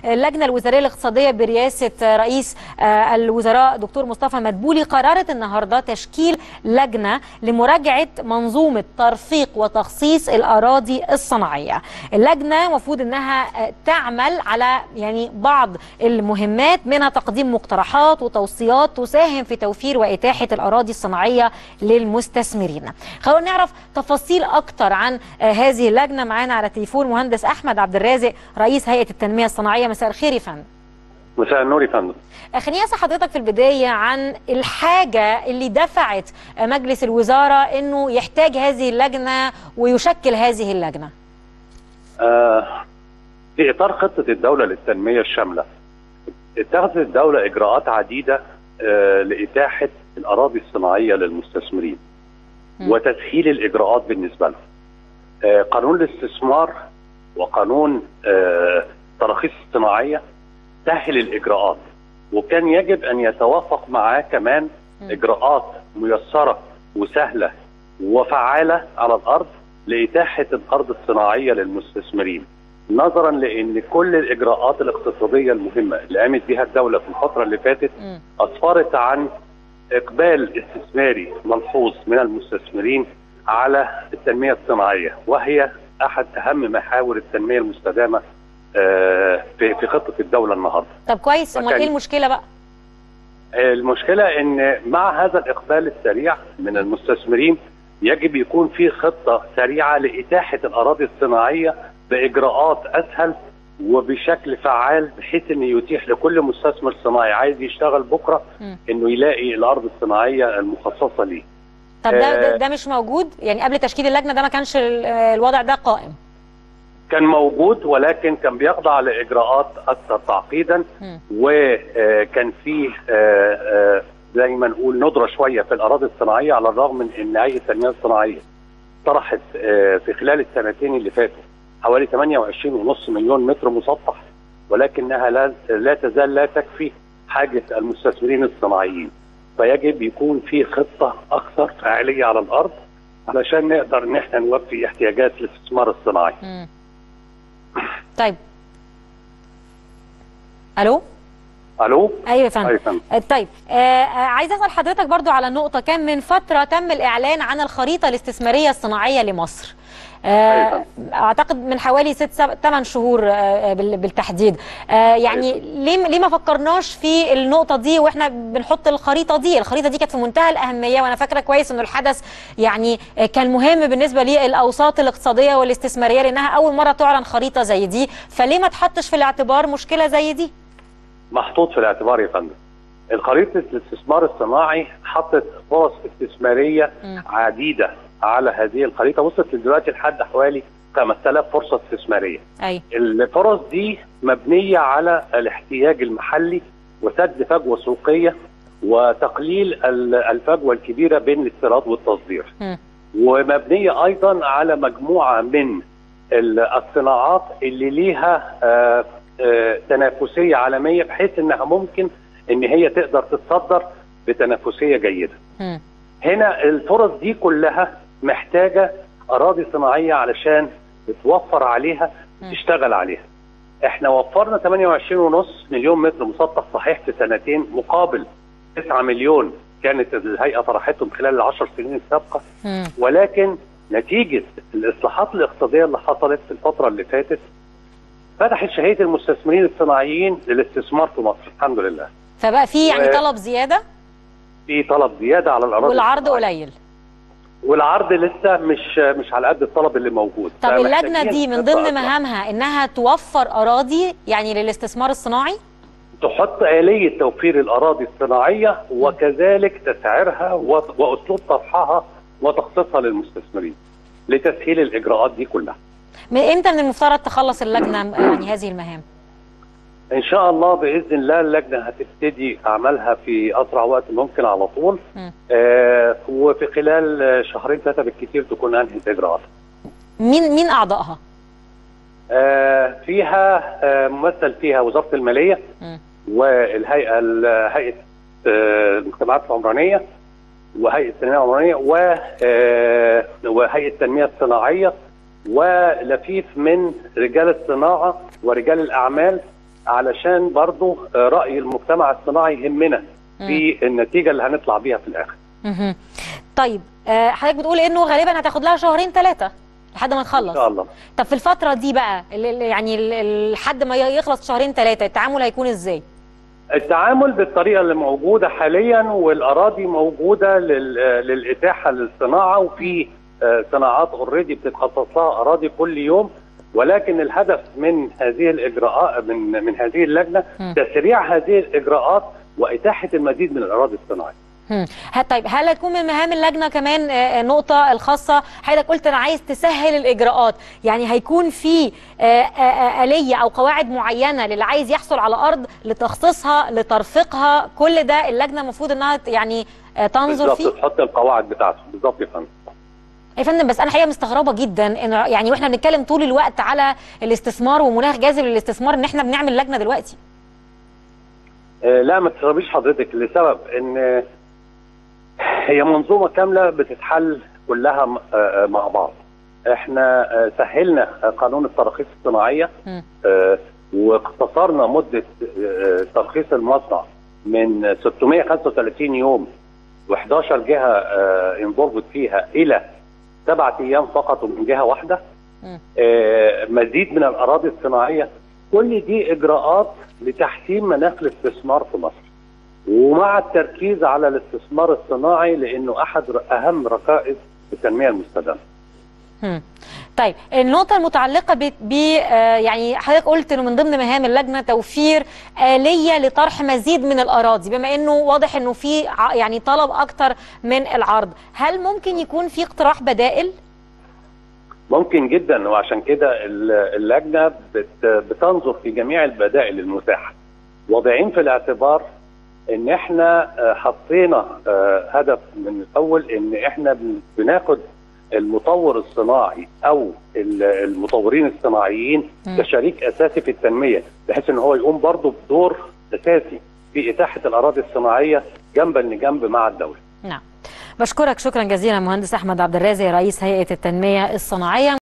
اللجنه الوزاريه الاقتصاديه برئاسه رئيس الوزراء دكتور مصطفى مدبولي قررت النهارده تشكيل لجنه لمراجعه منظومه ترفيق وتخصيص الاراضي الصناعيه. اللجنه المفروض انها تعمل على يعني بعض المهمات منها تقديم مقترحات وتوصيات تساهم في توفير واتاحه الاراضي الصناعيه للمستثمرين. خلونا نعرف تفاصيل اكتر عن هذه اللجنه معانا على تليفون مهندس احمد عبد الرازق رئيس هيئه التنميه الصناعيه مساء الخير يا فندم. مساء النور يا فندم. خليني اسال حضرتك في البدايه عن الحاجه اللي دفعت مجلس الوزاره انه يحتاج هذه اللجنه ويشكل هذه اللجنه. آه في اطار خطه الدوله للتنميه الشامله اتخذت الدوله اجراءات عديده آه لاتاحه الاراضي الصناعيه للمستثمرين م. وتسهيل الاجراءات بالنسبه لهم. آه قانون الاستثمار وقانون آه تراخيص الصناعيه سهل الاجراءات وكان يجب ان يتوافق معاه كمان م. اجراءات ميسره وسهله وفعاله على الارض لاتاحه الارض الصناعيه للمستثمرين نظرا لان كل الاجراءات الاقتصاديه المهمه اللي قامت بها الدوله في الفتره اللي فاتت م. اسفرت عن اقبال استثماري ملحوظ من المستثمرين على التنميه الصناعيه وهي احد اهم محاور التنميه المستدامه في في خطه الدوله النهارده. طب كويس امال ايه المشكله بقى؟ المشكله ان مع هذا الاقبال السريع من المستثمرين يجب يكون في خطه سريعه لاتاحه الاراضي الصناعيه باجراءات اسهل وبشكل فعال بحيث انه يتيح لكل مستثمر صناعي عايز يشتغل بكره م. انه يلاقي الارض الصناعيه المخصصه ليه. طب ده آه ده مش موجود؟ يعني قبل تشكيل اللجنه ده ما كانش الوضع ده قائم؟ كان موجود ولكن كان بيخضع لاجراءات اكثر تعقيدا وكان فيه زي ما نقول ندره شويه في الاراضي الصناعيه على الرغم من ان هيئه التنميه الصناعيه طرحت في خلال السنتين اللي فاتوا حوالي 28.5 مليون متر مسطح ولكنها لا لا تزال لا تكفي حاجه المستثمرين الصناعيين فيجب يكون في خطه اكثر فاعليه على الارض علشان نقدر ان احنا نوفي احتياجات الاستثمار الصناعي. م. طيب الو الو ايوه يا فندم طيب آه عايزه اسال حضرتك برضو على نقطه كان من فتره تم الاعلان عن الخريطه الاستثماريه الصناعيه لمصر آه اعتقد من حوالي ست سبع ثمان شهور آه بالتحديد آه يعني ليه ليه ما فكرناش في النقطه دي واحنا بنحط الخريطه دي الخريطه دي كانت في منتهى الاهميه وانا فاكره كويس انه الحدث يعني كان مهم بالنسبه للاوساط الاقتصاديه والاستثماريه لانها اول مره تعلن خريطه زي دي فليه ما تحطش في الاعتبار مشكله زي دي محطوط في الاعتبار يا فندم الخريطه الاستثمار الصناعي حطت فرص استثماريه م. عديده على هذه الخريطه وصلت دلوقتي لحد حوالي 5000 فرصه استثماريه. أي. الفرص دي مبنيه على الاحتياج المحلي وسد فجوه سوقيه وتقليل الفجوه الكبيره بين الاستيراد والتصدير. م. ومبنيه ايضا على مجموعه من الصناعات اللي ليها آآ آآ تنافسيه عالميه بحيث انها ممكن ان هي تقدر تتصدر بتنافسيه جيده. م. هنا الفرص دي كلها محتاجه اراضي صناعيه علشان تتوفر عليها تشتغل عليها. احنا وفرنا 28.5 مليون متر مسطح صحيح في سنتين مقابل 9 مليون كانت الهيئه طرحتهم خلال العشر سنين السابقه ولكن نتيجه الاصلاحات الاقتصاديه اللي حصلت في الفتره اللي فاتت فتحت شهيه المستثمرين الصناعيين للاستثمار في مصر الحمد لله. فبقى في يعني و... طلب زياده؟ في طلب زياده على الاراضي والعرض قليل والعرض لسه مش مش على قد الطلب اللي موجود طب اللجنه دي من ضمن مهامها انها توفر اراضي يعني للاستثمار الصناعي تحط آلية توفير الأراضي الصناعية وكذلك تسعيرها وأسلوب طرحها وتخصيصها للمستثمرين لتسهيل الإجراءات دي كلها من إمتى من المفترض تخلص اللجنة يعني هذه المهام؟ ان شاء الله باذن الله اللجنه هتبتدي اعمالها في اسرع وقت ممكن على طول آه وفي خلال شهرين ثلاثه بالكثير تكون انهت اجراءاتها. مين مين اعضائها؟ آه فيها آه ممثل فيها وزاره الماليه م. والهيئه هيئه آه المجتمعات العمرانيه وهيئه التنميه العمرانيه وهيئه التنميه الصناعيه ولفيف من رجال الصناعه ورجال الاعمال علشان برضو آه، راي المجتمع الصناعي يهمنا في النتيجه اللي هنطلع بيها في الاخر مهم. طيب آه، حضرتك بتقول انه غالبا هتاخد لها شهرين ثلاثه لحد ما ان نخلص شاء الله طب في الفتره دي بقى اللي- اللي يعني ال- ال- لحد ما يخلص شهرين ثلاثه التعامل هيكون ازاي التعامل بالطريقه اللي موجوده حاليا والاراضي موجوده لل- للاتاحه للصناعه وفي آه، صناعات اوريدي بتتخصص لها اراضي كل يوم ولكن الهدف من هذه الاجراءات من من هذه اللجنه م. تسريع هذه الاجراءات واتاحه المزيد من الاراضي الصناعيه. هم. ه- طيب هل هتكون من مهام اللجنه كمان آه، آه، نقطه الخاصه حضرتك قلت انا عايز تسهل الاجراءات يعني هيكون في آه، آه، آه، اليه او قواعد معينه للي عايز يحصل على ارض لتخصيصها لترفيقها كل ده اللجنه المفروض انها ت- يعني آه، تنظر فيه بالظبط تحط القواعد بتاعته بالظبط يا فندم. يا فندم بس انا حقيقه مستغربه جدا ان يعني واحنا بنتكلم طول الوقت على الاستثمار ومناخ جاذب للاستثمار ان احنا بنعمل لجنه دلوقتي آه، لا ما تستغربيش حضرتك لسبب ان هي منظومه كامله بتتحل كلها م- آه، آه، مع بعض. احنا آه، سهلنا قانون التراخيص الصناعيه مم. آه، واقتصرنا مده آه، ترخيص المصنع من 635 يوم و11 جهه انضربت فيها الى سبعة ايام فقط ومن جهه واحده مم. آه، مزيد من الاراضي الصناعيه كل دي اجراءات لتحسين مناخ الاستثمار في مصر ومع التركيز على الاستثمار الصناعي لانه احد ر- اهم ركائز التنميه المستدامه هم. طيب النقطة المتعلقة ب ب- آه، يعني حضرتك قلت انه من ضمن مهام اللجنة توفير آلية لطرح مزيد من الأراضي بما انه واضح انه في ع- يعني طلب أكتر من العرض، هل ممكن يكون في اقتراح بدائل؟ ممكن جدا وعشان كده ال- اللجنه بت- بتنظر في جميع البدائل المتاحه واضعين في الاعتبار ان احنا آه، حطينا آه، هدف من الاول ان احنا بن- بناخد المطور الصناعي او ال- المطورين الصناعيين مم. كشريك اساسي في التنميه بحيث ان هو يقوم برضه بدور اساسي في اتاحه الاراضي الصناعيه جنبا لجنب مع الدوله نعم بشكرك شكرا جزيلا مهندس أحمد عبد الرازق رئيس هيئة التنمية الصناعية